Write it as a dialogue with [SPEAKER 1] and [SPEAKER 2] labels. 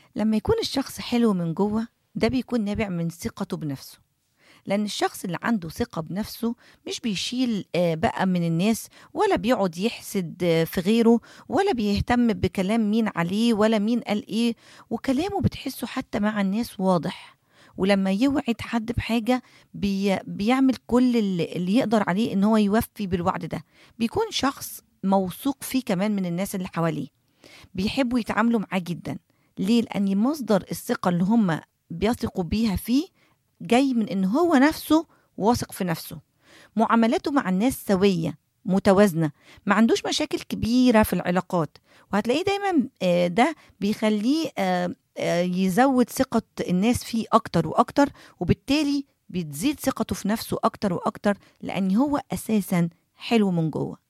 [SPEAKER 1] لما يكون الشخص حلو من جوه ده بيكون نابع من ثقته بنفسه لأن الشخص اللي عنده ثقة بنفسه مش بيشيل آه، بقى من الناس ولا بيقعد يحسد آه، في غيره ولا بيهتم بكلام مين عليه ولا مين قال ايه وكلامه بتحسه حتى مع الناس واضح ولما يوعد حد بحاجة بي بيعمل كل اللي اللي يقدر عليه ان هو يوفي بالوعد ده بيكون شخص موثوق فيه كمان من الناس اللي حواليه بيحبوا يتعاملوا معاه جدا ليه لأن مصدر الثقة اللي هم بيثقوا بيها فيه جاي من ان هو نفسه واثق في نفسه معاملاته مع الناس سوية متوازنة ما عندوش مشاكل كبيرة في العلاقات وهتلاقيه دايما آه، ده بيخليه آه، آه، يزود ثقة الناس فيه أكتر وأكتر وبالتالي بتزيد ثقته في نفسه أكتر وأكتر لأن هو أساسا حلو من جوه